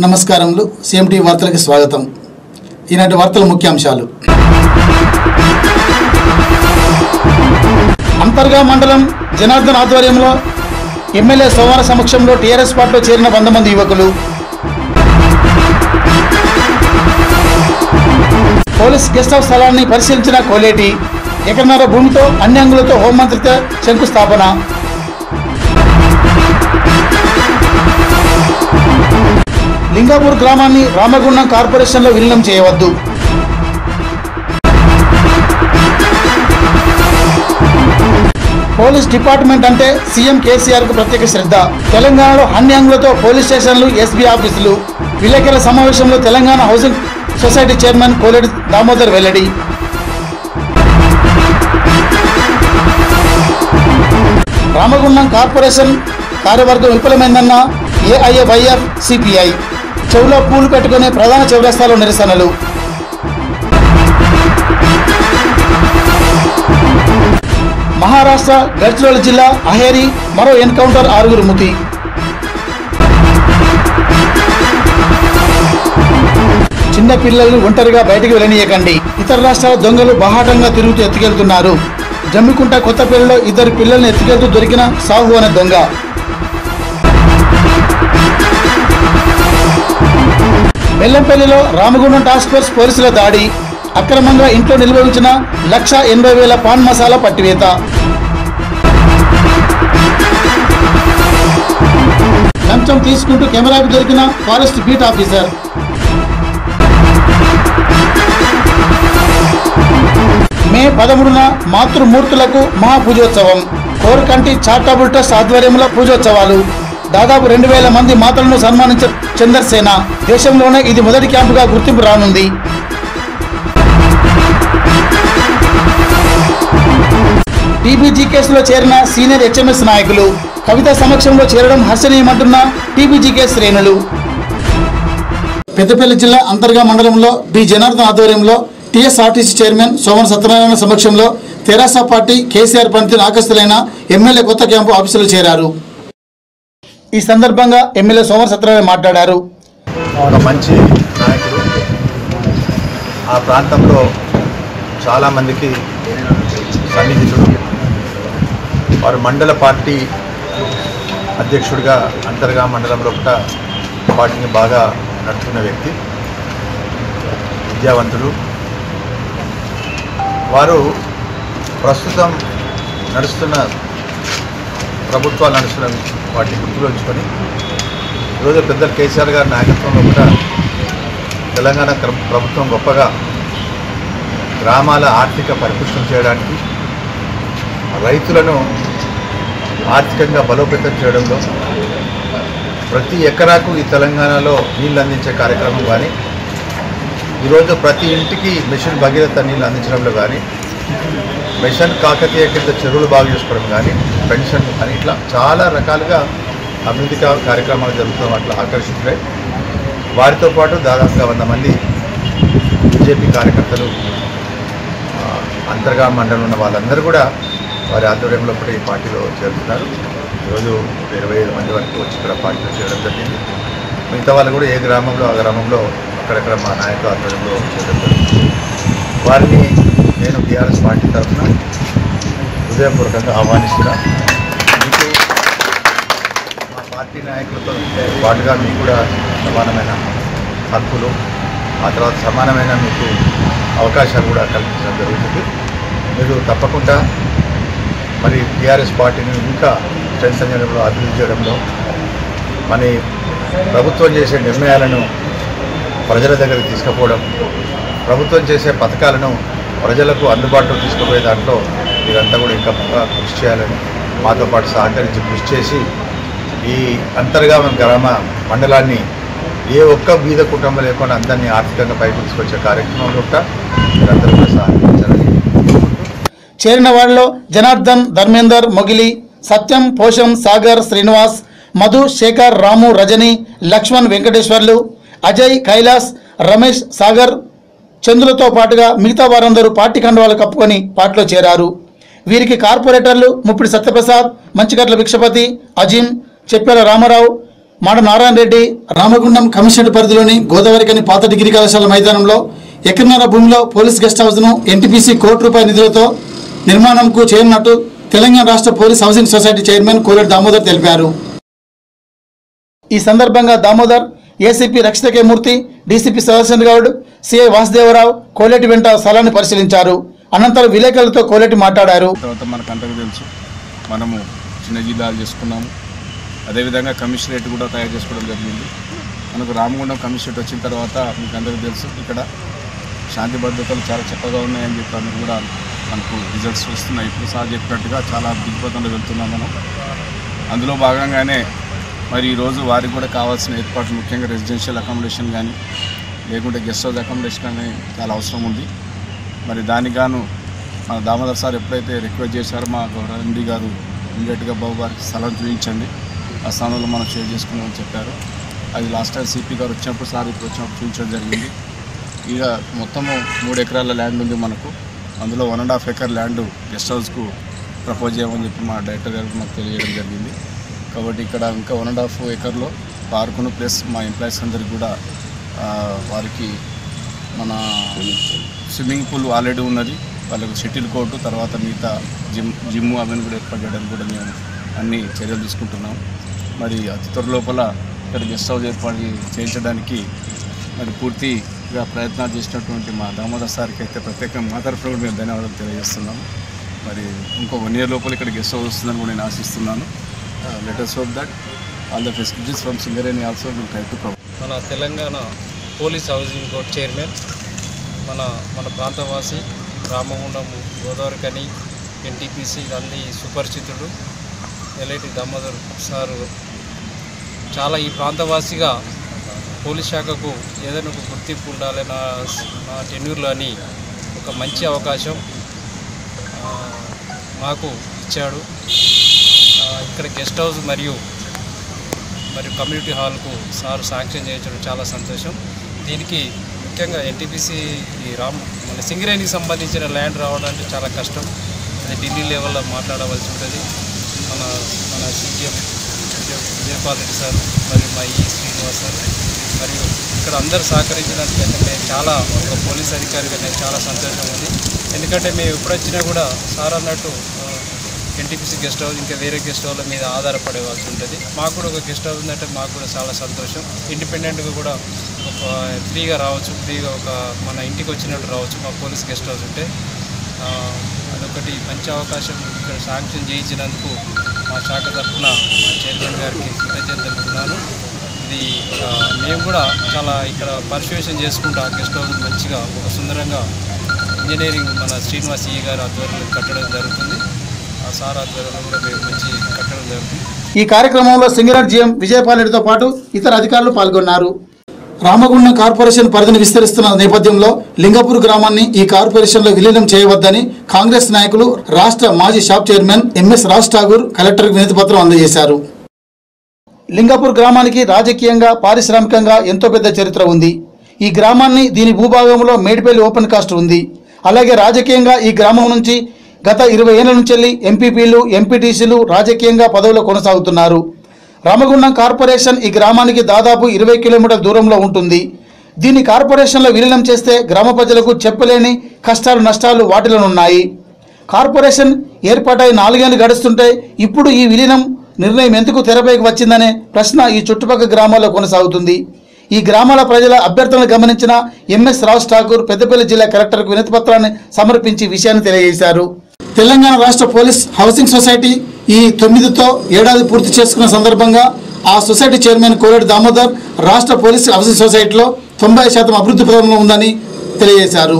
నమస్కారములు సిఎంటి వార్తలకు స్వాగతం ఈనాటి వార్తల ముఖ్యాంశాలు అంతర్గా మండలం జనార్దన్ ఆధ్వర్యంలో ఎమ్మెల్యే సోమవార సమక్షంలో టీఆర్ఎస్ పార్టీలో చేరిన వంద మంది యువకులు పోలీస్ గెస్ట్ హౌస్ స్థలాన్ని పరిశీలించిన కోలేటి ఎకరన్నర భూమితో అన్ని అంగులతో హోంమంత్రితో శంకుస్థాపన లింగాపూర్ గ్రామాన్ని రామగుండం కార్పొరేషన్లో విలీనం చేయవద్దు పోలీస్ డిపార్ట్మెంట్ అంటే సీఎం కేసీఆర్ కు ప్రత్యేక శ్రద్ధ తెలంగాణలో అన్ని అంగులతో పోలీస్ స్టేషన్లు ఎస్బీ ఆఫీసులు విలేకరుల సమావేశంలో Telangana housing society chairman Koleti Damodar వెల్లడి రామగుండం కార్పొరేషన్ కార్యవర్గం విఫలమైందన్న ఏఐఎఫ్ఐఎఫ్ సిపిఐ చెవులో పూలు పెట్టుకునే ప్రధాన చౌరస్తాలో నిరసనలు మహారాష్ట్ర గడ్చిరోలి జిల్లా అహేరి మరో ఎన్కౌంటర్ ఆరుగురు మృతి చిన్న పిల్లలను ఒంటరిగా బయటికి వెళ్ళనీయకండి ఇతర రాష్ట్రాల దొంగలు బహాటంగా తిరుగుతూ ఎత్తుకెళ్తున్నారు జమ్మికుంట కొత్తపల్లిలో ఇద్దరు పిల్లల్ని ఎత్తుకెళ్తూ దొరికిన సాహు అనే దొంగ బెల్లంపల్లిలో రామగుండం టాస్క్ ఫోర్స్ పోలీసుల దాడి అక్రమంగా ఇంట్లో నిల్వ ఉంచిన లక్ష ఎనభై వేల పాన్ మసాలా పట్టివేత లంచం తీసుకుంటూ కెమెరాకు దొరికిన ఫారెస్ట్ బీట్ ఆఫీసర్ మే పదమూడున మాతృమూర్తులకు మహాపూజోత్సవం కోరకంటి చారిటబుల్ ట్రస్ట్ ఆధ్వర్యంలో పూజోత్సవాలు దాదాపు రెండు వేల మంది మాతలను సన్మానించిన చంద్రసేన దేశంలోనే ఇది మొదటి క్యాంపుగా గుర్తింపు రానుంది టీబీజీ కేసులో చేరిన సీనియర్ హెచ్ఎంఎస్ నాయకులు కవిత సమక్షంలో చేరడం హర్షణీయమంటున్న టీబీజీకే శ్రేణులు పెద్దపల్లి జిల్లా అంతర్గా మండలంలో బి జనార్దన్ ఆధ్వర్యంలో టీఎస్ఆర్టీసీ చైర్మన్ సోమన్ సత్యనారాయణ సమక్షంలో తెరాస పార్టీ కేసీఆర్ పనితీరు ఆకస్తులైన ఎమ్మెల్యే కొత్త క్యాంపు ఆఫీసులో చేరారు ఈ సందర్భంగా ఎమ్మెల్యే సోమన్ సత్యనారాయణ మాట్లాడారు ఒక మంచి నాయకుడు ఆ ప్రాంతంలో చాలామందికి సన్నిహితుడు వారు మండల పార్టీ అధ్యక్షుడిగా అంతర్గా మండలంలో కూడా పార్టీని బాగా నడుపుతున్న వ్యక్తి విద్యావంతుడు వారు ప్రస్తుతం నడుస్తున్న ప్రభుత్వాలు నడుస్తున్న వాటిని గుర్తులో ఉంచుకొని ఈరోజు పెద్దలు కేసీఆర్ గారి నాయకత్వంలో కూడా తెలంగాణ క్ర- ప్రభుత్వం గొప్పగా గ్రామాల ఆర్థిక పరిపుష్టం చేయడానికి రైతులను ఆర్థికంగా బలోపేతం చేయడంలో ప్రతి ఎకరాకు ఈ తెలంగాణలో నీళ్ళు అందించే కార్యక్రమం కానీ ఈరోజు ప్రతి ఇంటికి మిషన్ భగీరథ నీళ్ళు అందించడంలో కానీ మిషన్ కాకతీయ కింద చెరువులు బాగు చేసుకోవడం కానీ పెన్షన్ అని ఇట్లా చాలా రకాలుగా అభివృద్ధి కా- కార్యక్రమాలు జరుగుతాం అట్లా ఆకర్షితులై వారితో పాటు దాదాపుగా వంద మంది బీజేపీ కార్యకర్తలు ఆ, అంతర్గా మండలం ఉన్న వాళ్ళందరూ కూడా వారి ఆధ్వర్యంలో కూడా ఈ పార్టీలో చేరుతున్నారు ఈరోజు ఒక ఇరవై ఐదు మంది వరకు వచ్చి ఇక్కడ పార్టీలో చేరడం జరిగింది మిగతా వాళ్ళు కూడా ఏ గ్రామంలో ఆ గ్రామంలో అక్కడక్కడ మా నాయకుల ఆధ్వర్యంలో చేయడం జరిగింది వారిని నేను టీఆర్ఎస్ పార్టీ తరఫున హృదయపూర్వకంగా ఆహ్వానిస్తున్నా మీకు మా పార్టీ నాయకులతో పాటుగా మీకు కూడా సమానమైన హక్కులు ఆ తర్వాత సమానమైన మీకు అవకాశాలు కూడా కల్పించడం జరుగుతుంది మీరు తప్పకుండా మరి టీఆర్ఎస్ పార్టీని ఇంకా స్ట్రెంథన్ చేయడంలో అభివృద్ధి చేయడంలో మరి ప్రభుత్వం చేసే నిర్ణయాలను ప్రజల దగ్గరికి తీసుకుపోవడం ప్రభుత్వం చేసే పథకాలను ప్రజలకు అందుబాటులో తీసుకుపోయే దాంట్లో మీరంతా కూడా ఇంకా బాగా కృషి చేయాలని మాతో పాటు సహకరించి కృషి చేసి ఈ అంతర్గామ గ్రామ మండలాన్ని ఏ ఒక్క బీద కుటుంబం లేకుండా అందరినీ ఆర్థికంగా పైకి తీసుకొచ్చే కార్యక్రమంలో కూడా మీరందరూ కూడా సహకరించాలని చేరిన వారిలో జనార్దన్ ధర్మేందర్ మొగిలి సత్యం పోషం సాగర్ శ్రీనివాస్ మధు శేఖర్ రాము రజని లక్ష్మణ్ వెంకటేశ్వర్లు అజయ్ కైలాస్ రమేష్ సాగర్ చంద్రులతో పాటుగా మిగతా వారందరూ పార్టీ కండువాలు కప్పుకొని పార్టీలో చేరారు వీరికి కార్పొరేటర్లు ముప్పిడి సత్యప్రసాద్ మంచిగట్ల భిక్షపతి అజీం చెప్పేల రామారావు మాడ నారాయణ రెడ్డి రామగుండం కమిషనర్ పరిధిలోని గోదావరికని పాత డిగ్రీ కళాశాల మైదానంలో ఎకరన్నర భూమిలో పోలీస్ గెస్ట్ హౌస్ను ఎన్టీపీసీ కోటి రూపాయల నిధులతో నిర్మాణంకు చేయనున్నట్టు తెలంగాణ రాష్ట్ర police housing society chairman Koleti Damodar తెలిపారు ఈ సందర్భంగా Damodar ACP Rakshitha K Murthy DCP Sadachandra Goud CI Vasudevarao Koleti వెంట స్థలాన్ని పరిశీలించారు అనంతరం విలేకరులతో కోలేటి మాట్లాడారు తర్వాత మనకు అందరికీ తెలుసు మనము చిన్న జిల్లాలు చేసుకున్నాము అదేవిధంగా కమిషనరేట్ కూడా తయారు చేసుకోవడం జరిగింది మనకు రామగుండం కమిషనరేట్ వచ్చిన తర్వాత మీకు అందరికీ తెలుసు ఇక్కడ శాంతి భద్రతలు చాలా చక్కగా ఉన్నాయని చెప్పి అందరూ కూడా మనకు రిజల్ట్స్ వస్తున్నాయి ఇప్పుడు సార్ చెప్పినట్టుగా చాలా దిగ్పథంలో వెళ్తున్నాం మనం అందులో భాగంగానే మరి ఈరోజు వారికి కూడా కావాల్సిన ఏర్పాట్లు ముఖ్యంగా రెసిడెన్షియల్ అకామిడేషన్ కానీ లేకుంటే గెస్ట్ హౌస్ అకామిడేషన్ కానీ చాలా అవసరం ఉంది మరి దానికి గాను మన దామోదర్ సార్ ఎప్పుడైతే రిక్వెస్ట్ చేశారో మా గౌరవ ఎండి గారు ఇమీడియట్గా బాబు గారికి స్థలం చూపించండి ఆ స్థానంలో మనం షేర్ చేసుకున్నామని చెప్పారు అది లాస్ట్ టైం సిపి గారు వచ్చినప్పుడు సార్ ఇప్పుడు వచ్చినప్పుడు చూపించడం జరిగింది ఇక మొత్తము మూడు ఎకరాల ల్యాండ్ ఉంది మనకు అందులో one and half acre land guest హౌస్కు ప్రపోజ్ చేయమని చెప్పి మా డైరెక్టర్ గారికి మాకు తెలియజేయడం జరిగింది కాబట్టి ఇక్కడ ఇంకా వన్ అండ్ హాఫ్ ఎకర్లో పార్కును ప్లస్ మా ఎంప్లాయీస్ అందరికి కూడా ఆ, వారికి మన స్విమ్మింగ్ పూల్ ఆల్రెడీ ఉన్నది వాళ్ళకు షటిల్ కోర్టు తర్వాత మిగతా జిమ్ జిమ్ అవన్నీ కూడా ఏర్పాటు చేయడానికి కూడా మేము అన్ని చర్యలు తీసుకుంటున్నాం మరి అతి త్వర లోపల ఇక్కడ గెస్ట్ హౌస్ ఏర్పాటు చేయించడానికి మరి పూర్తిగా ప్రయత్నాలు చేసినటువంటి మా దామోదర్ సార్కి అయితే ప్రత్యేకంగా మా తరఫున కూడా మేము ధన్యవాదాలు తెలియజేస్తున్నాము మరి ఇంకో వన్ ఇయర్ లోపల ఇక్కడ గెస్ట్ హౌస్ వస్తుందని కూడా నేను ఆశిస్తున్నాను letters hope that all the facilities from Singareni also will try to provide మన Telangana police housing board chairman మన మన ప్రాంతవాసి రామగుండం గోదావరి కని ఎన్టీపీసీ అన్ని సుపరిచితుడు ఎల్ఐటి దామోదర్ సారు చాలా ఈ ప్రాంతవాసిగా పోలీస్ శాఖకు ఏదైనా ఒక గుర్తింపు ఉండాలి నా నా టెన్యూర్లో అని ఒక మంచి అవకాశం ఆ, మాకు ఇచ్చాడు ఆ, ఇక్కడ గెస్ట్ హౌస్ మరియు మరియు కమ్యూనిటీ హాల్కు సార్ శాంక్షన్ చేయించడం చాలా సంతోషం దీనికి ముఖ్యంగా ఎన్టీపీసీ ఈ రామ్ మన సింగరేణికి సంబంధించిన ల్యాండ్ రావడానికి చాలా కష్టం అది ఢిల్లీ లెవెల్లో మాట్లాడవలసి ఉంటుంది మన మన సీఎం విజయపాల్ రెడ్డి సార్ మరియు మా ఈ శ్రీనివాస్ సార్ మరియు ఇక్కడ అందరూ సహకరించడానికి అంటే మేము చాలా ఒక పోలీస్ అధికారిగా నేను చాలా సంతోషం ఉంది ఎందుకంటే మేము ఎప్పుడొచ్చినా కూడా సార్ అన్నట్టు ఆ, ఎన్టీపీసీ గెస్ట్ హౌస్ ఇంకా వేరే గెస్ట్ హౌస్ల మీద ఆధారపడేవాల్సి ఉంటుంది మాకు కూడా ఒక గెస్ట్ హౌస్ ఉందంటే మాకు కూడా చాలా సంతోషం ఇండిపెండెంట్గా కూడా ఒక ఫ్రీగా రావచ్చు ఫ్రీగా ఒక మన ఇంటికి వచ్చినట్టు రావచ్చు మా పోలీస్ గెస్ట్ హౌస్ ఉంటే ఆ, అదొకటి మంచి అవకాశం ఇక్కడ శాంక్షన్ చేయించినందుకు మా శాఖ తరఫున మా చైర్మన్ గారికి కృతజ్ఞత తెలుపుతున్నాను ఇది ఆ, మేము కూడా చాలా ఇక్కడ పర్సువేషన్ చేసుకుంటూ ఆ గెస్ట్ హౌస్ మంచిగా ఒక సుందరంగా ఇంజనీరింగ్ మన శ్రీనివాస్ ఈ గారి ఆధ్వర్యంలో కట్టడం జరుగుతుంది ఆ సార్ ఆధ్వర్యంలో కూడా మేము మంచి కట్టడం జరుగుతుంది ఈ కార్యక్రమంలో సింగరేట్ జీఎం విజయపాలరెడ్డితో పాటు ఇతర అధికారులు పాల్గొన్నారు రామగుండం కార్పొరేషన్ పరిధిని విస్తరిస్తున్న నేపథ్యంలో లింగపూర్ గ్రామాన్ని ఈ కార్పొరేషన్లో విలీనం చేయవద్దని కాంగ్రెస్ నాయకులు రాష్ట్ర మాజీ shop chairman MS Raj Thakur కలెక్టర్కి వినతి పత్రం అందజేశారు లింగపూర్ గ్రామానికి రాజకీయంగా పారిశ్రామికంగా ఎంతో పెద్ద చరిత్ర ఉంది ఈ గ్రామాన్ని దీని భూభాగంలో మేడిపల్లి ఓపెన్ కాస్ట్ ఉంది అలాగే రాజకీయంగా ఈ గ్రామం నుంచి గత ఇరవై ఏళ్ల నుంచి వెళ్ళి ఎంపీపీలు ఎంపీటీసీలు రాజకీయంగా పదవిలో కొనసాగుతున్నారు రామగుండం కార్పొరేషన్ ఈ గ్రామానికి దాదాపు ఇరవై కిలోమీటర్ల దూరంలో ఉంటుంది దీన్ని కార్పొరేషన్లో విలీనం చేస్తే గ్రామ ప్రజలకు చెప్పలేని కష్టాలు నష్టాలు వాటిలోనున్నాయి కార్పొరేషన్ ఏర్పాటై నాలుగేళ్లు గడుస్తుంటే ఇప్పుడు ఈ విలీనం నిర్ణయం ఎందుకు తెరపైకి వచ్చిందనే ప్రశ్న ఈ చుట్టుపక్కల గ్రామాల్లో కొనసాగుతుంది ఈ గ్రామాల ప్రజల అభ్యర్థనలు గమనించిన ఎంఎస్ రాజ్ ఠాకూర్ పెద్దపల్లి జిల్లా కలెక్టర్కు వినతిపత్రాన్ని సమర్పించి విషయాన్ని తెలియజేశారు తెలంగాణ రాష్ట్ర పోలీస్ హౌసింగ్ సొసైటీ ఈ తొమ్మిదితో ఏడాది పూర్తి చేసుకున్న సందర్భంగా ఆ సొసైటీ చైర్మన్ కోరేటి దామోదర్ రాష్ట్ర పోలీస్ హౌసింగ్ సొసైటీలో తొంభై శాతం అభివృద్ధి పదంలో ఉందని తెలియజేశారు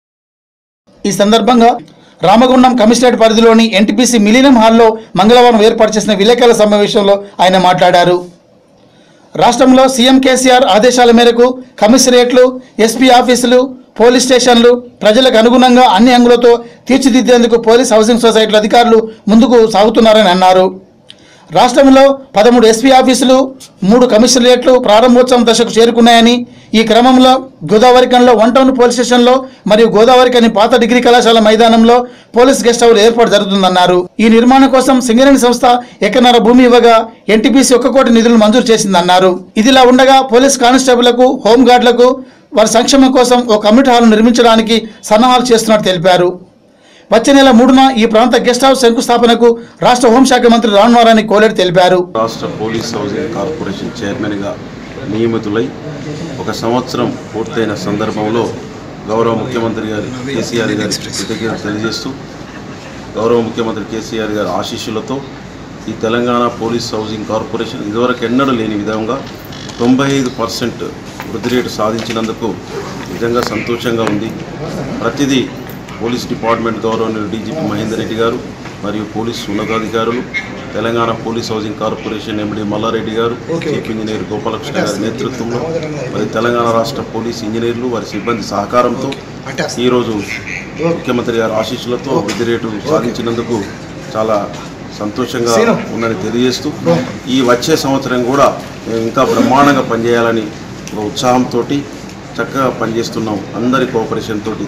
ఈ సందర్భంగా రామగుండం కమిషనరేట్ పరిధిలోని ఎన్టీపీసీ మిలీనియం హాల్లో మంగళవారం ఏర్పాటు చేసిన విలేకరుల సమావేశంలో ఆయన మాట్లాడారు రాష్ట్రంలో సీఎం కేసీఆర్ ఆదేశాల మేరకు కమిషనరేట్లు ఎస్పీ ఆఫీసులు పోలీస్ స్టేషన్లు ప్రజలకు అనుగుణంగా అన్ని అంగులతో తీర్చిదిద్దేందుకు పోలీస్ హౌసింగ్ సొసైటీల అధికారులు ముందుకు సాగుతున్నారని అన్నారు రాష్ట్రంలో పదమూడు ఎస్పీ ఆఫీసులు మూడు కమిషనరేట్లు ప్రారంభోత్సవం దశకు చేరుకున్నాయని ఈ క్రమంలో గోదావరికంలో వన్ టౌన్ పోలీస్ స్టేషన్లో మరియు గోదావరికని పాత డిగ్రీ కళాశాల మైదానంలో పోలీస్ గెస్ట్ హౌస్ ఏర్పాటు జరుగుతుందన్నారు ఈ నిర్మాణం కోసం సింగరేణి సంస్థ ఎకరన్నర భూమి ఇవ్వగా ఎన్టీపీసీ ఒక్క కోటి నిధులు మంజూరు చేసిందన్నారు ఇదిలా ఉండగా పోలీస్ కానిస్టేబుళ్లకు హోంగార్డులకు వారి సంక్షేమం కోసం ఒక కమ్యూనిటీ హాల్ నిర్మించడానికి సన్నాహాలు చేస్తున్నట్టు తెలిపారు వచ్చే నెల మూడున ఈ ప్రాంత గెస్ట్ హౌస్ శంకుస్థాపనకు రాష్ట్ర హోంశాఖ మంత్రి రాన్వారాని కోలేరు తెలిపారు రాష్ట్ర పోలీస్ హౌసింగ్ కార్పొరేషన్ చైర్మన్గా నియమితులై ఒక సంవత్సరం పూర్తయిన సందర్భంలో గౌరవ ముఖ్యమంత్రి గారి కేసీఆర్ గారి కృతజ్ఞతలు తెలియజేస్తూ గౌరవ ముఖ్యమంత్రి కేసీఆర్ గారి ఆశీస్సులతో ఈ తెలంగాణ పోలీస్ హౌసింగ్ కార్పొరేషన్ ఇదివరకు ఎన్నడూ లేని విధంగా తొంభై ఐదు పర్సెంట్ వృద్ధి రేటు సాధించినందుకు నిజంగా సంతోషంగా ఉంది ప్రతిదీ పోలీస్ డిపార్ట్మెంట్ గౌరవనీయులు డీజీపీ మహేందర్ రెడ్డి గారు మరియు పోలీస్ ఉన్నతాధికారులు Telangana police housing corporation MD Malla Reddy garu chief engineer Gopalakrishna గారి నేతృత్వంలో మరి తెలంగాణ రాష్ట్ర పోలీస్ ఇంజనీర్లు వారి సిబ్బంది సహకారంతో ఈరోజు ముఖ్యమంత్రి గారి ఆశీస్సులతో వృద్ధి రేటు సాధించినందుకు చాలా సంతోషంగా ఉందని తెలియజేస్తూ ఈ వచ్చే సంవత్సరం కూడా మేము ఇంకా బ్రహ్మాండంగా పనిచేయాలని ఒక ఉత్సాహంతో చక్కగా పనిచేస్తున్నాం అందరి కోఆపరేషన్ తోటి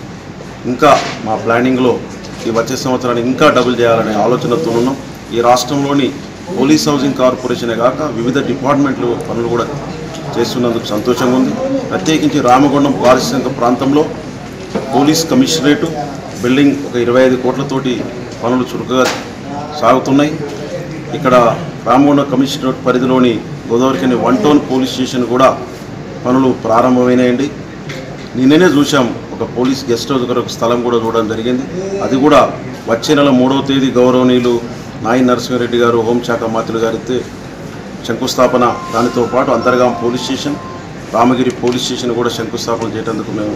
ఇంకా మా ప్లానింగ్లో ఈ వచ్చే సంవత్సరాన్ని ఇంకా డబుల్ చేయాలనే ఆలోచనతో ఉన్నాం ఈ రాష్ట్రంలోని పోలీస్ హౌసింగ్ కార్పొరేషనే కాక వివిధ డిపార్ట్మెంట్లు పనులు కూడా చేస్తున్నందుకు సంతోషంగా ఉంది ప్రత్యేకించి రామగుండం పారిశ్రామిక ప్రాంతంలో పోలీస్ కమిషనరేటు బిల్డింగ్ ఒక ఇరవై ఐదు కోట్లతోటి పనులు చురుకుగా సాగుతున్నాయి ఇక్కడ రామగుండం కమిషనరేట్ పరిధిలోని Godavarikhani one town police station కూడా పనులు ప్రారంభమైనాయండి నిన్ననే చూసాం ఒక పోలీస్ గెస్ట్ హౌస్ కొరకు స్థలం కూడా చూడడం జరిగింది అది కూడా వచ్చే నెల మూడవ తేదీ గౌరవనీయులు నాయి నరసింహారెడ్డి గారు హోంశాఖ మంత్రులు గారితో శంకుస్థాపన దానితో పాటు Antergaon police station Ramagiri police station కూడా శంకుస్థాపన చేయడానికి మేము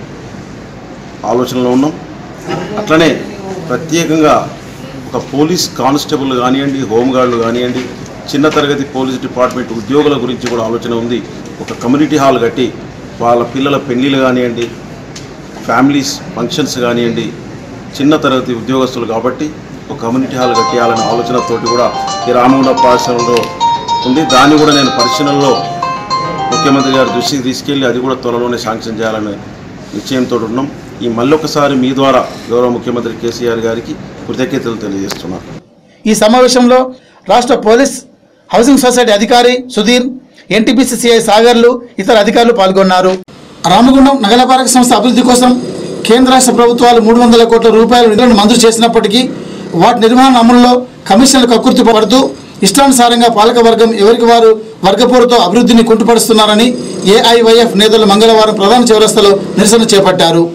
ఆలోచనలో ఉన్నాం అట్లనే ప్రత్యేకంగా ఒక పోలీస్ కానిస్టేబుల్ కానివ్వండి హోంగార్డులు కానివ్వండి చిన్న తరగతి పోలీస్ డిపార్ట్మెంట్ ఉద్యోగుల గురించి కూడా ఆలోచన ఉంది ఒక కమ్యూనిటీ హాల్ కట్టి వాళ్ళ పిల్లల పెళ్ళిళ్ళు కానివ్వండి ఫ్యామిలీస్ ఫంక్షన్స్ కానివ్వండి చిన్న తరగతి ఉద్యోగస్తులు కాబట్టి ఒక కమ్యూనిటీ హాల్ కట్టేయాలనే ఆలోచనతోటి కూడా ఈ రామగుండ పాఠశాలలో ఉంది దాన్ని కూడా నేను పరిశీలనలో ముఖ్యమంత్రి గారి దృష్టికి తీసుకెళ్ళి అది కూడా త్వరలోనే శాంక్షన్ చేయాలనే నిశ్చయంతో ఉన్నాం ఈ మళ్ళొకసారి మీ ద్వారా గౌరవ ముఖ్యమంత్రి కేసీఆర్ గారికి కృతజ్ఞతలు తెలియజేస్తున్నాను ఈ సమావేశంలో రాష్ట్ర పోలీస్ హౌసింగ్ సొసైటీ అధికారి సుధీర్ ఎన్టీపీసీ సిఐ సాగర్లు ఇతర అధికారులు పాల్గొన్నారు రామగుండం నగరపాలక సంస్థ అభివృద్ధి కోసం కేంద్ర రాష్ట్ర ప్రభుత్వాలు మూడు వందల కోట్ల రూపాయల నిధులను మంజూరు చేసినప్పటికీ వాటి నిర్వహణ అమలులో కమిషన్లు కక్కుర్తి పడుతూ ఇష్టానుసారంగా పాలకవర్గం ఎవరికి వారు వర్గపోరుతో అభివృద్ధిని కుంటుపరుస్తున్నారని ఏఐవైఎఫ్ నేతలు మంగళవారం ప్రధాన చౌరస్తలో నిరసన చేపట్టారు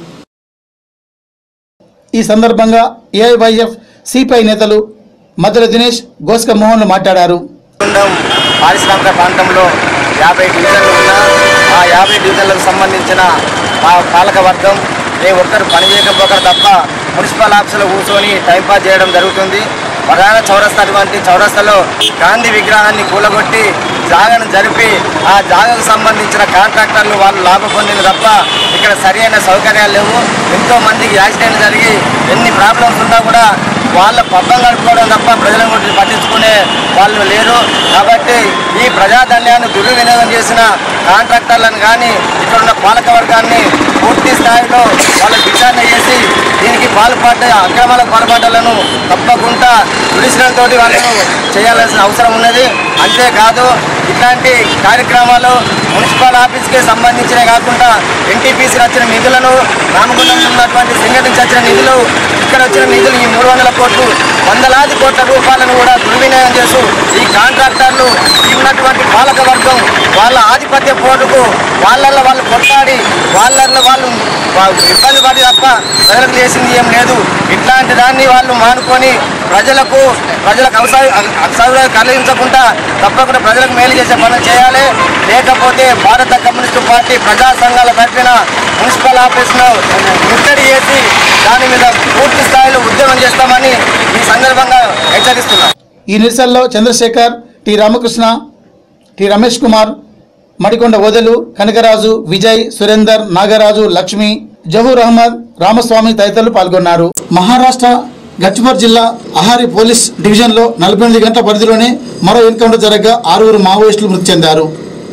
ఈ సందర్భంగా ఏఐవైఎఫ్ సిపిఐ నేతలు మద్దెల దినేష్ గోస్క మోహన్లు మాట్లాడారు గుండం పారిశ్రామిక ప్రాంతంలో యాభై డివిజన్లు ఉన్న ఆ యాభై డివిజన్లకు సంబంధించిన ఆ పాలక వర్గం ఏ ఒక్కరు పని చేయకపోకరు తప్ప మున్సిపల్ ఆఫీసులో కూర్చొని టైంపాస్ చేయడం జరుగుతుంది ప్రధాన చౌరస్తా అటువంటి చౌరస్తాలో గాంధీ విగ్రహాన్ని కూలగొట్టి జాగను జరిపి ఆ జాగకు సంబంధించిన కాంట్రాక్టర్లు వాళ్ళు లాభం పొందిన తప్ప ఇక్కడ సరి అయిన సౌకర్యాలు లేవు ఎంతో మందికి యాక్సిడెంట్ జరిగి ఎన్ని ప్రాబ్లమ్స్ ఉన్నా కూడా వాళ్ళ పబ్బం గడుపుకోవడం తప్ప ప్రజల గురించి పట్టించుకునే వాళ్ళు లేరు కాబట్టి ఈ ప్రజాధన్యాన్ని దుర్వినియోగం చేసిన కాంట్రాక్టర్లను కానీ ఇక్కడ ఉన్న పాలక వర్గాన్ని పూర్తి స్థాయిలో వాళ్ళ విచారణ చేసి దీనికి పాల్పడ్డ అక్రమాలకు పాల్పడ్డలను తప్పకుండా దుడిసినంతో వాళ్ళను చేయాల్సిన అవసరం ఉన్నది అంతేకాదు ఇట్లాంటి కార్యక్రమాలు మున్సిపల్ ఆఫీస్కి సంబంధించినవి కాకుండా ఎన్టీపీసీ వచ్చిన నిధులను రామగుండంలో ఉన్నటువంటి సింగటి నుంచి వచ్చిన నిధులు ఇక్కడ వచ్చిన నిధులు ఈ మూడు వందల కోట్లు వందలాది కోట్ల రూపాయలను కూడా దుర్వినియోగం చేస్తూ ఈ కాంట్రాక్టర్లు ఈ ఉన్నటువంటి పాలక వర్గం వాళ్ళ ఆధిపత్య పోటుకు వాళ్ళల్లో వాళ్ళు కొట్లాడి వాళ్ళల్లో వాళ్ళు వా- ఇబ్బంది పడి తప్ప ప్రజలకు చేసింది ఏం లేదు ఇట్లాంటి దాన్ని వాళ్ళు మానుకొని ప్రజలకు ప్రజలకు అవసరం అసౌకర్యం కలిగించకుండా తప్పకుండా ప్రజలకు మేలు చేసే పనులు చేయాలి లేకపోతే భారత కమ్యూనిస్టు పార్టీ ప్రజా సంఘాల తరఫున మున్సిపల్ ఆఫీస్ను ముట్టడి చేసి దాని మీద పూర్తి స్థాయిలో ఉద్యమం చేస్తామని ఈ సందర్భంగా హెచ్చరిస్తున్నాం ఈ నిరసనలో చంద్రశేఖర్ టి రామకృష్ణ టి రమేష్ కుమార్ మడికొండ ఓదెలు కనకరాజు విజయ్ సురేందర్ నాగరాజు లక్ష్మి జహూర్ అహ్మద్ రామస్వామి తదితరులు పాల్గొన్నారు మహారాష్ట్ర గచ్చిబౌలి జిల్లా అహారి పోలీస్ డివిజన్లో నలభై ఎనిమిది గంటల పరిధిలోనే మరో ఎన్కౌంటర్ జరగగా ఆరుగురు మావోయిస్టులు మృతి చెందారు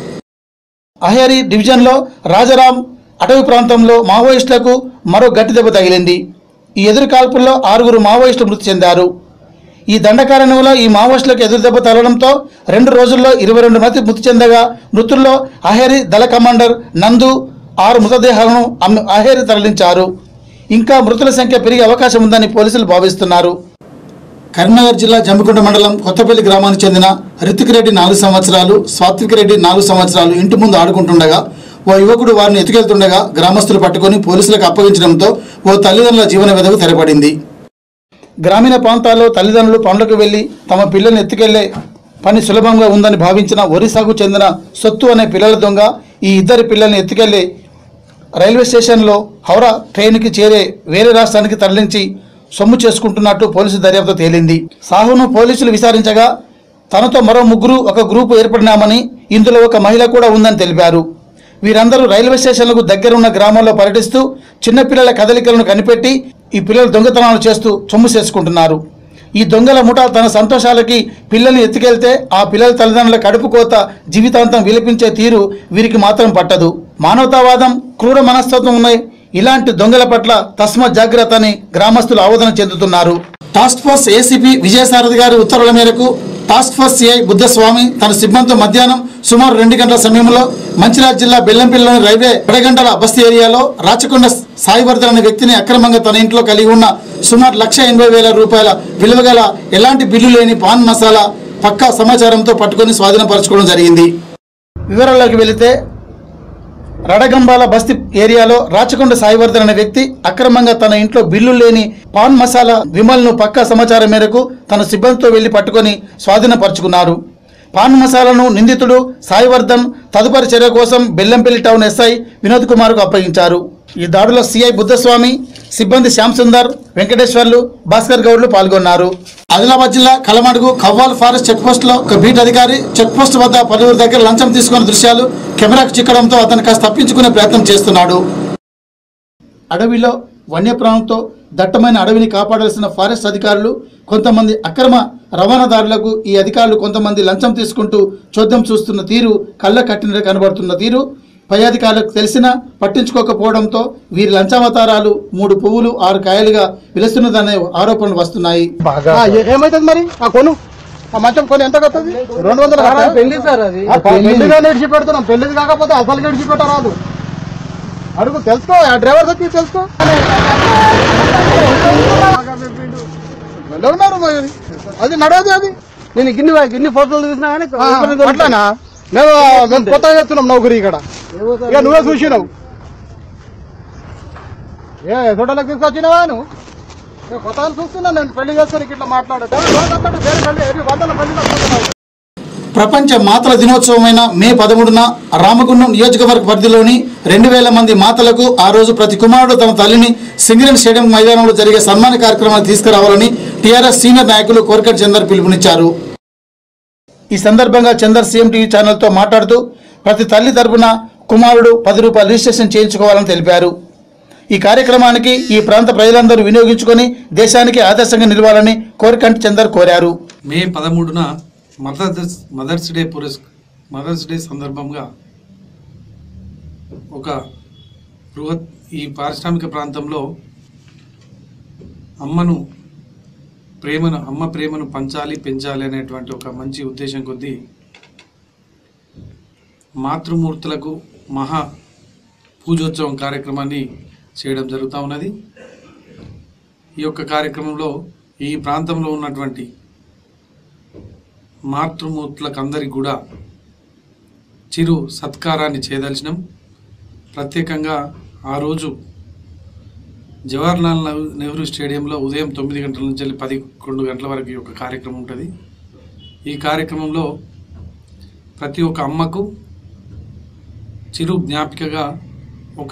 అహేరి డివిజన్లో రాజారాం అటవీ ప్రాంతంలో మావోయిస్టులకు మరో గట్టి దెబ్బ తగిలింది ఈ ఎదురు కాల్పుల్లో ఆరుగురు మావోయిస్టులు మృతి చెందారు ఈ దండకారణ్యంలో ఈ మావోయిస్టులకు ఎదురు దెబ్బ తగలడంతో రెండు రోజుల్లో ఇరవై రెండు మంది మృతి చెందగా మృతుల్లో అహేరి దళ కమాండర్ నందు ఆరు మృతదేహాలను అమ్- అహేరి తరలించారు ఇంకా మృతుల సంఖ్య పెరిగే అవకాశం ఉందని పోలీసులు భావిస్తున్నారు కరీంనగర్ జిల్లా జంబికుంట మండలం కొత్తపల్లి గ్రామానికి చెందిన రితిక్ రెడ్డి నాలుగు సంవత్సరాలు సాత్విక్ రెడ్డి నాలుగు సంవత్సరాలు ఇంటి ముందు ఆడుకుంటుండగా ఓ యువకుడు వారిని ఎత్తుకెళ్తుండగా గ్రామస్తులు పట్టుకొని పోలీసులకు అప్పగించడంతో ఓ తల్లిదండ్రుల జీవన వెదకు తెరపడింది గ్రామీణ ప్రాంతాల్లో తల్లిదండ్రులు పనులకు వెళ్లి తమ పిల్లల్ని ఎత్తుకెళ్లే పని సులభంగా ఉందని భావించిన ఒరిస్సాకు చెందిన సొత్తు అనే పిల్లల దొంగ ఈ ఇద్దరి పిల్లల్ని ఎత్తుకెళ్లి రైల్వే స్టేషన్లో హౌరా ట్రైన్కి చేరే వేరే రాష్ట్రానికి తరలించి సొమ్ము చేసుకుంటున్నట్టు పోలీసు దర్యాప్తు తేలింది సాహును పోలీసులు విచారించగా తనతో మరో ముగ్గురు ఒక గ్రూపు ఏర్పడినామని ఇందులో ఒక మహిళ కూడా ఉందని తెలిపారు వీరందరూ రైల్వే స్టేషన్లకు దగ్గరున్న గ్రామాల్లో పర్యటిస్తూ చిన్నపిల్లల కదలికలను కనిపెట్టి ఈ పిల్లలు దొంగతనాలు చేస్తూ సొమ్ము చేసుకుంటున్నారు ఈ దొంగల ముఠా తన సంతోషాలకి పిల్లల్ని ఎత్తుకెళ్తే ఆ పిల్లల తల్లిదండ్రుల కడుపు కోత జీవితాంతం విలపించే తీరు వీరికి మాత్రం పట్టదు మానవతావాదం క్రూర మనస్తత్వం ఉన్నాయి ఇలాంటి దొంగల పట్ల తస్మ జాగ్రత్త అని గ్రామస్తులు ఆవేదన చెందుతున్నారు టాస్క్ ఫోర్స్ ఏసీపీ విజయసారథి గారి ఉత్తర్వుల మేరకు టాస్క్ ఫోర్స్ సిఐ బుద్ధస్వామి తన సిబ్బందితో మధ్యాహ్నం సుమారు రెండు గంటల సమయంలో మంచిర్యాల జిల్లా బెల్లంపల్లిలోని రైల్వే ఎడగంటల బస్తీ ఏరియాలో రాచకొండ సాయివర్ధన్ అనే వ్యక్తిని అక్రమంగా తన ఇంట్లో కలిగి ఉన్న సుమారు లక్ష ఎనభై వేల రూపాయల విలువ గల ఎలాంటి బిల్లు లేని పాన్ మసాలా పక్కా సమాచారంతో పట్టుకొని స్వాధీనపరచుకోవడం జరిగింది వివరాల్లోకి వెళితే రడగంబాల బస్తీ ఏరియాలో రాచకొండ సాయివర్ధన్ అనే వ్యక్తి అక్రమంగా తన ఇంట్లో బిల్లు లేని పాన్ మసాలా విమల్ను పక్కా సమాచారం మేరకు తన సిబ్బందితో వెళ్లి పట్టుకొని స్వాధీనపరుచుకున్నారు పాన్ మసాలాను నిందితుడు సాయివర్ధన్ తదుపరి చర్య కోసం బెల్లంపల్లి టౌన్ ఎస్ఐ వినోద్ కుమార్కు అప్పగించారు ఈ దాడిలో సిఐ బుద్ధస్వామి సిబ్బంది శ్యామ్ సుందర్ వెంకటేశ్వర్లు భాస్కర్ గౌడ్లు పాల్గొన్నారు ఆదిలాబాద్ జిల్లా Kalamadugu Kawal forest check post లో ఒక బీట్ అధికారి చెక్ పోస్ట్ వద్ద పలువురు దగ్గర లంచం తీసుకున్న దృశ్యాలు కెమెరాకు చిక్కడంతో అతను కాస్త తప్పించుకునే ప్రయత్నం చేస్తున్నాడు అడవిలో వన్యప్రాణంతో దట్టమైన అడవిని కాపాడాల్సిన ఫారెస్ట్ అధికారులు కొంతమంది అక్రమ రవాణాదారులకు ఈ అధికారులు కొంతమంది లంచం తీసుకుంటూ చోద్యం చూస్తున్న తీరు కళ్ళ కట్టిన కనబడుతున్న తీరు పై అధికారులకు తెలిసినా పట్టించుకోకపోవడంతో వీరి లంచావతారాలు మూడు పువ్వులు ఆరు కాయలుగా విలుస్తున్నదనే ఆరోపణలు వస్తున్నాయి ఏమైతుంది మరి ఆ కొను ఆ మంచం కొని ఎంత కట్టదు రెండు వందల పెళ్లి సార్ అది పెళ్లిగా నడిచి పెడుతున్నాం పెళ్లిది కాకపోతే అసలు నడిచి పెట్టరాదు అడుగు తెలుసుకో ఆ డ్రైవర్ వచ్చి తెలుసుకో ఉన్నారు మరి. అది నడవదు అది నేను గిన్ని గిన్ని ఫోటోలు చూసినా అట్లానా మేము మేము కొత్తగా చేస్తున్నాం నౌకరీ ఇక్కడ ఇక నువ్వే చూసినావు ఏ ఫోటోలకు తీసుకొచ్చినావా నువ్వు నేను కొత్తగా చూస్తున్నా నేను పెళ్లి చేసుకుని ఇట్లా మాట్లాడతాను వందల పెళ్లి ప్రపంచ మాతల దినోత్సవమైన మే పదమూడున రామగుండం నియోజకవర్గ పరిధిలోని రెండు వేల మంది మాతలకు ఆ రోజు ప్రతి కుమారుడు తన తల్లిని సింగరేణి స్టేడియం మైదానంలో జరిగే సన్మాన కార్యక్రమాన్ని తీసుకురావాలని టీఆర్ఎస్ సీనియర్ నాయకులు కోరికట్ చందర్ పిలుపునిచ్చారు ఈ సందర్భంగా చందర్ సీఎం టీవీ ఛానల్తో మాట్లాడుతూ ప్రతి తల్లి తరపున కుమారుడు పది రూపాయలు రిజిస్ట్రేషన్ చేయించుకోవాలని తెలిపారు ఈ కార్యక్రమానికి ఈ ప్రాంత ప్రజలందరూ వినియోగించుకొని దేశానికి ఆదర్శంగా నిలవాలని కోరికంటి చందర్ కోరారు మే పదమూడున మదర్స్ మదర్స్ డే పురస్ మదర్స్ డే సందర్భంగా ఒక బృహత్ ఈ పారిశ్రామిక ప్రాంతంలో అమ్మను ప్రేమను అమ్మ ప్రేమను పంచాలి పెంచాలి అనేటువంటి ఒక మంచి ఉద్దేశం కొద్దీ మాతృమూర్తులకు మహా పూజోత్సవం కార్యక్రమాన్ని చేయడం జరుగుతూ ఉన్నది ఈ యొక్క కార్యక్రమంలో ఈ ప్రాంతంలో ఉన్నటువంటి మాతృమూర్తులకు అందరికి కూడా చిరు సత్కారాన్ని చేయదలిచినాం ప్రత్యేకంగా ఆ రోజు జవహర్లాల్ నెహ్- నెహ్రూ స్టేడియంలో ఉదయం తొమ్మిది గంటల నుంచి వెళ్ళి పదకొండు గంటల వరకు ఈ యొక్క కార్యక్రమం ఉంటుంది ఈ కార్యక్రమంలో ప్రతి ఒక్క అమ్మకు చిరు జ్ఞాపికగా ఒక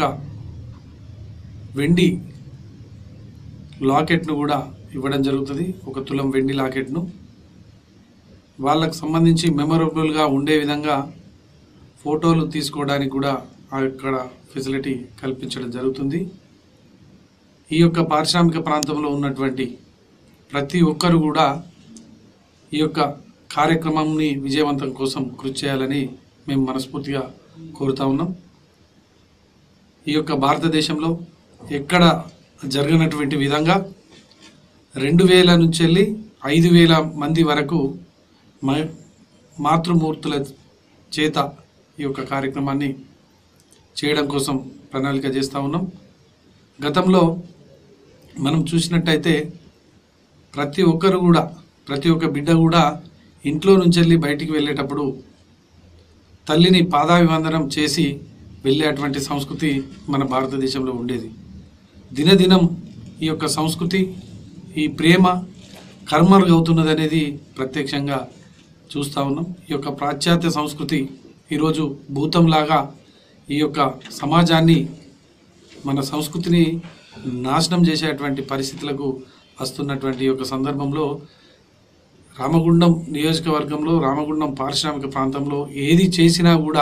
వెండి లాకెట్ను కూడా ఇవ్వడం జరుగుతుంది ఒక తులం వెండి లాకెట్ను వాళ్ళకు సంబంధించి మెమొరబుల్గా ఉండే విధంగా ఫోటోలు తీసుకోవడానికి కూడా అక్కడ ఫెసిలిటీ కల్పించడం జరుగుతుంది ఈ యొక్క పారిశ్రామిక ప్రాంతంలో ఉన్నటువంటి ప్రతి ఒక్కరు కూడా ఈ యొక్క కార్యక్రమంని విజయవంతం కోసం కృషి చేయాలని మేము మనస్ఫూర్తిగా కోరుతా ఉన్నాం ఈ యొక్క భారతదేశంలో ఎక్కడ జరగనటువంటి విధంగా రెండు వేల నుంచి వెళ్ళి ఐదు వేల మంది వరకు మ- మాతృమూర్తుల చేత ఈ యొక్క కార్యక్రమాన్ని చేయడం కోసం ప్రణాళిక చేస్తూ ఉన్నాం గతంలో మనం చూసినట్టయితే ప్రతి ఒక్కరు కూడా ప్రతి ఒక్క బిడ్డ కూడా ఇంట్లో నుంచి వెళ్ళి బయటికి వెళ్ళేటప్పుడు తల్లిని పాదాభివందనం చేసి వెళ్ళేటువంటి సంస్కృతి మన భారతదేశంలో ఉండేది దినదినం ఈ యొక్క సంస్కృతి ఈ ప్రేమ కర్మలు అవుతున్నది అనేది ప్రత్యక్షంగా చూస్తూ ఉన్నాం ఈ యొక్క పాశ్చాత్య సంస్కృతి ఈరోజు భూతంలాగా ఈ యొక్క సమాజాన్ని మన సంస్కృతిని నాశనం చేసేటువంటి పరిస్థితులకు వస్తున్నటువంటి ఈ యొక్క సందర్భంలో రామగుండం నియోజకవర్గంలో రామగుండం పారిశ్రామిక ప్రాంతంలో ఏది చేసినా కూడా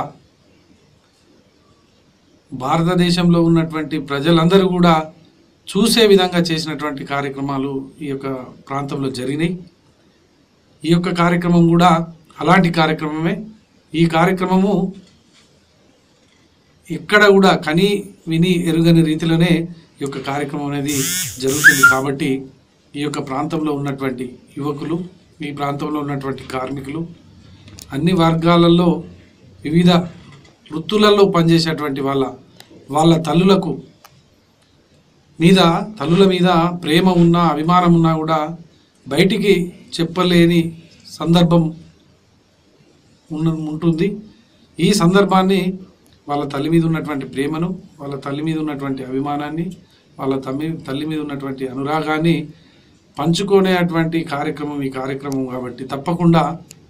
భారతదేశంలో ఉన్నటువంటి ప్రజలందరూ కూడా చూసే విధంగా చేసినటువంటి కార్యక్రమాలు ఈ యొక్క ప్రాంతంలో జరిగినాయి ఈ యొక్క కార్యక్రమం కూడా అలాంటి కార్యక్రమమే ఈ కార్యక్రమము ఇక్కడ కూడా కని విని ఎరుగని రీతిలోనే ఈ యొక్క కార్యక్రమం అనేది జరుగుతుంది కాబట్టి ఈ యొక్క ప్రాంతంలో ఉన్నటువంటి యువకులు ఈ ప్రాంతంలో ఉన్నటువంటి కార్మికులు అన్ని వర్గాలలో వివిధ వృత్తులలో పనిచేసేటువంటి వాళ్ళ వాళ్ళ తల్లులకు మీద తల్లుల మీద ప్రేమ ఉన్నా అభిమానం ఉన్నా కూడా బయటికి చెప్పలేని సందర్భం ఉన్న ఉంటుంది ఈ సందర్భాన్ని వాళ్ళ తల్లి మీద ఉన్నటువంటి ప్రేమను వాళ్ళ తల్లి మీద ఉన్నటువంటి అభిమానాన్ని వాళ్ళ తల్లి తల్లి మీద ఉన్నటువంటి అనురాగాన్ని పంచుకునేటువంటి కార్యక్రమం ఈ కార్యక్రమం కాబట్టి తప్పకుండా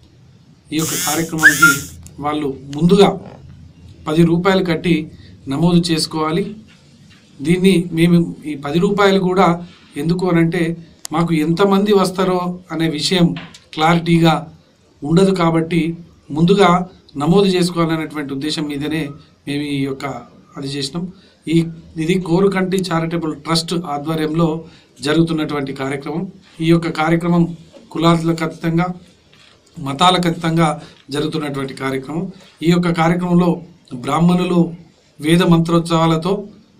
ఈ యొక్క కార్యక్రమానికి వాళ్ళు ముందుగా పది రూపాయలు కట్టి నమోదు చేసుకోవాలి దీన్ని మేము ఈ పది రూపాయలు కూడా ఎందుకు అనంటే మాకు ఎంతమంది వస్తారో అనే విషయం క్లారిటీగా ఉండదు కాబట్టి ముందుగా నమోదు చేసుకోవాలనేటువంటి ఉద్దేశం మీదనే మేము ఈ యొక్క అది చేసినాం ఈ ఇది కోరుకంటి చారిటబుల్ ట్రస్ట్ ఆధ్వర్యంలో జరుగుతున్నటువంటి కార్యక్రమం ఈ యొక్క కార్యక్రమం కులాలకు అతీతంగా మతాలకు అతీతంగా జరుగుతున్నటువంటి కార్యక్రమం ఈ యొక్క కార్యక్రమంలో బ్రాహ్మణులు వేద మంత్రోత్సవాలతో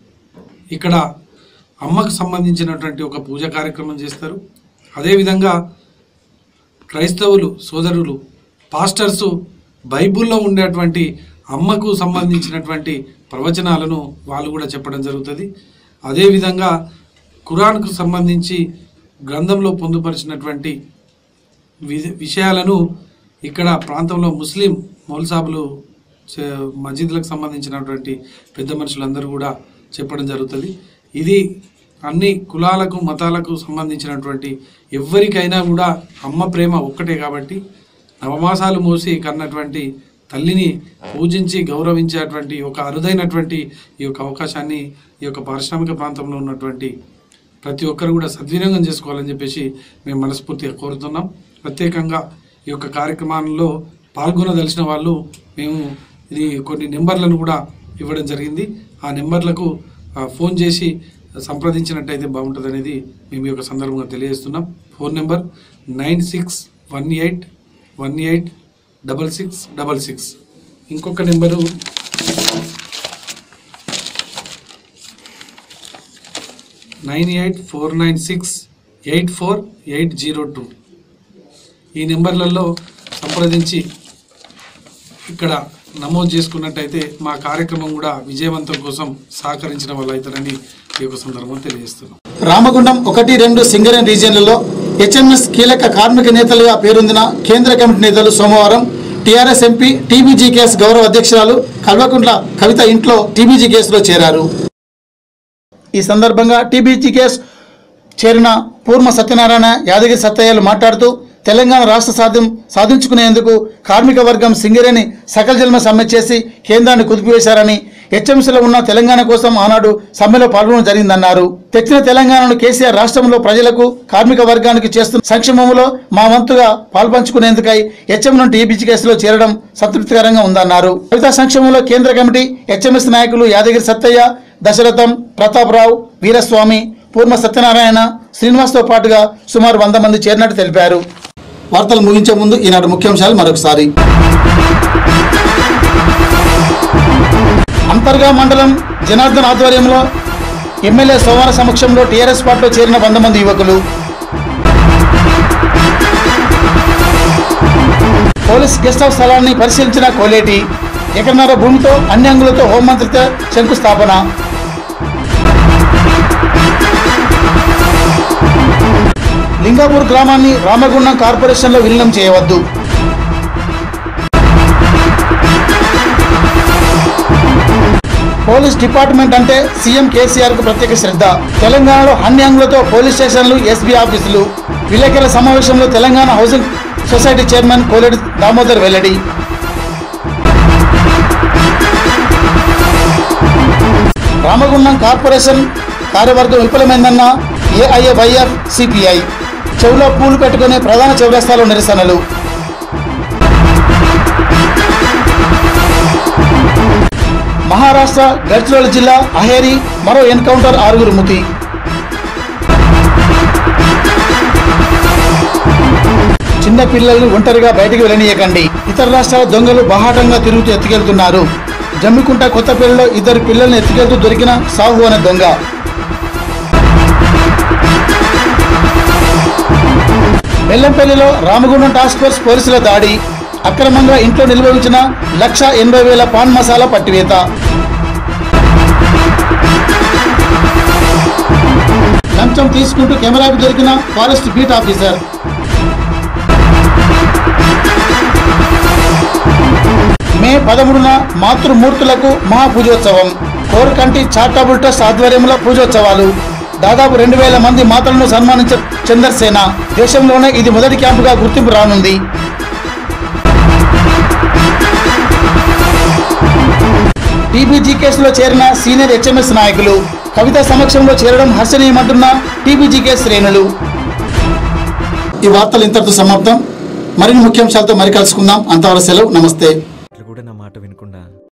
ఇక్కడ అమ్మకు సంబంధించినటువంటి ఒక పూజ కార్యక్రమం చేస్తారు అదేవిధంగా క్రైస్తవులు సోదరులు పాస్టర్సు బైబిల్లో ఉండేటువంటి అమ్మకు సంబంధించినటువంటి ప్రవచనాలను వాళ్ళు కూడా చెప్పడం జరుగుతుంది అదేవిధంగా ఖురాన్కు సంబంధించి గ్రంథంలో పొందుపరిచినటువంటి వి- విషయాలను ఇక్కడ ప్రాంతంలో ముస్లిం మౌల్సాబులు చే- మసీదులకు సంబంధించినటువంటి పెద్ద మనుషులందరూ కూడా చెప్పడం జరుగుతుంది ఇది అన్ని కులాలకు మతాలకు సంబంధించినటువంటి ఎవరికైనా కూడా అమ్మ ప్రేమ ఒక్కటే కాబట్టి నవమాసాలు మోసి కన్నటువంటి తల్లిని పూజించి గౌరవించేటువంటి ఒక అరుదైనటువంటి ఈ యొక్క అవకాశాన్ని ఈ యొక్క పారిశ్రామిక ప్రాంతంలో ఉన్నటువంటి ప్రతి ఒక్కరు కూడా సద్వినియోగం చేసుకోవాలని చెప్పేసి మేము మనస్ఫూర్తిగా కోరుతున్నాం ప్రత్యేకంగా ఈ యొక్క కార్యక్రమాల్లో పాల్గొనదలిచిన వాళ్ళు మేము ఇది కొన్ని నెంబర్లను కూడా ఇవ్వడం జరిగింది ఆ నెంబర్లకు ఆ, ఫోన్ చేసి సంప్రదించినట్టయితే బాగుంటుంది అనేది మేము ఈ యొక్క సందర్భంగా తెలియజేస్తున్నాం phone number nine six one eight one eight double six double six ఇంకొక number nine eight four nine six eight four eight zero two ఈ నెంబర్లలో సంప్రదించి ఇక్కడ నమోదు చేసుకున్నట్టయితే మా కార్యక్రమం కూడా విజయవంతం కోసం సహకరించిన వాళ్ళు అవుతారని ఈ యొక్క సందర్భం తెలియజేస్తున్నాం రామగుండం ఒకటి రెండు సింగరేణి రీజియన్లలో హెచ్ఎంఎస్ కీలక కార్మిక నేతలుగా పేరొందిన కేంద్ర కమిటీ నేతలు సోమవారం టీఆర్ఎస్ ఎంపీ టీబీజీ కేసు గౌరవ అధ్యక్షురాలు కల్వకుంట్ల కవిత ఇంట్లో టీబీజీ కేసులో చేరారు ఈ సందర్భంగా టీబీజీ కేసు చేరిన పూర్మ సత్యనారాయణ యాదగిరి సత్తయ్యలు మాట్లాడుతూ తెలంగాణ రాష్ట్ర సాధ్యం సాధించుకునేందుకు కార్మిక వర్గం సింగరేణి సకల జన్మ సమ్మె చేసి కేంద్రాన్ని కుదిపివేశారని హెచ్ఎంసీలో ఉన్న తెలంగాణ కోసం ఆనాడు సమ్మెలో పాల్గొనడం జరిగిందన్నారు తెచ్చిన తెలంగాణను కేసీఆర్ రాష్ట్రంలో ప్రజలకు కార్మిక వర్గానికి చేస్తున్న సంక్షేమంలో మా వంతుగా పాల్పంచుకునేందుకై హెచ్ఎం నుండి టీబీజీ కేసులో చేరడం సంతృప్తికరంగా ఉందన్నారు కవితా సంక్షేమంలో కేంద్ర కమిటీ హెచ్ఎంఎస్ నాయకులు యాదగిరి సత్తయ్య దశరథం ప్రతాపరావు వీరస్వామి పూర్ణ సత్యనారాయణ శ్రీనివాస్తో పాటుగా సుమారు వంద మంది చేరినట్టు తెలిపారు వార్తలు ముగించే ముందు ఈనాటి ముఖ్యాంశాలు మరొకసారి అంతర్గా మండలం జనార్దన్ ఆధ్వర్యంలో ఎమ్మెల్యే సోమవార సమక్షంలో టీఆర్ఎస్ పార్టీలో చేరిన వంద మంది యువకులు పోలీస్ గెస్ట్ హౌస్ స్థలాన్ని పరిశీలించిన కోలేటి ఎకరన్నర భూమితో అన్ని అంగులతో హోంమంత్రితో శంకుస్థాపన లింగాపూర్ గ్రామాన్ని రామగుండం కార్పొరేషన్లో విలీనం చేయవద్దు పోలీస్ డిపార్ట్మెంట్ అంటే సీఎం కేసీఆర్ కు ప్రత్యేక శ్రద్ధ తెలంగాణలో అన్ని అంగులతో పోలీస్ స్టేషన్లు ఎస్బీ ఆఫీసులు విలేకరుల సమావేశంలో Telangana housing society chairman Koleti Damodar వెల్లడి రామగుండం కార్పొరేషన్ కార్యవర్గం విఫలమైందన్న ఏఐఏవైఎఫ్ సిపిఐ చెవులో పూలు పెట్టుకునే ప్రధాన చౌరస్తాలో నిరసనలు మహారాష్ట్ర గడ్చిరోలి జిల్లా అహేరి మరో ఎన్కౌంటర్ ఆరుగురు మృతి చిన్న పిల్లలను ఒంటరిగా బయటికి వెళ్ళనీయకండి ఇతర రాష్ట్రాల దొంగలు బహాటంగా తిరుగుతూ ఎత్తుకెళ్తున్నారు జమ్మికుంట కొత్తపల్లిలో ఇద్దరు పిల్లల్ని ఎత్తుకెళ్తూ దొరికిన సాహు అనే దొంగ బెల్లంపల్లిలో రామగుండం టాస్క్ ఫోర్స్ పోలీసుల దాడి అక్రమంగా ఇంట్లో నిల్వ ఉంచిన లక్ష ఎనభై వేల పాన్ మసాలా పట్టివేత లంచం తీసుకుంటూ కెమెరాకు దొరికిన ఫారెస్ట్ బీట్ ఆఫీసర్ మే పదమూడున మాతృమూర్తులకు మహాపూజోత్సవం కోరకంటి చారిటబుల్ ట్రస్ట్ ఆధ్వర్యంలో పూజోత్సవాలు దాదాపు రెండు వేల మంది మాతలను సన్మానించిన చందర్సేన దేశంలోనే ఇది మొదటి క్యాంపుగా గుర్తింపు రానుంది టీబీజీ కేసులో చేరిన సీనియర్ హెచ్ఎంఎస్ నాయకులు కవిత సమక్షంలో చేరడం హర్షణీయమంటున్న టీబీజీకే శ్రేణులు ఈ వార్తలు ఇంతటితో సమాప్తం మరిన్ని ముఖ్యాంశాలతో మరి కలుసుకుందాం అంతవరకు సెలవు నమస్తే కూడా నా మాట వినండి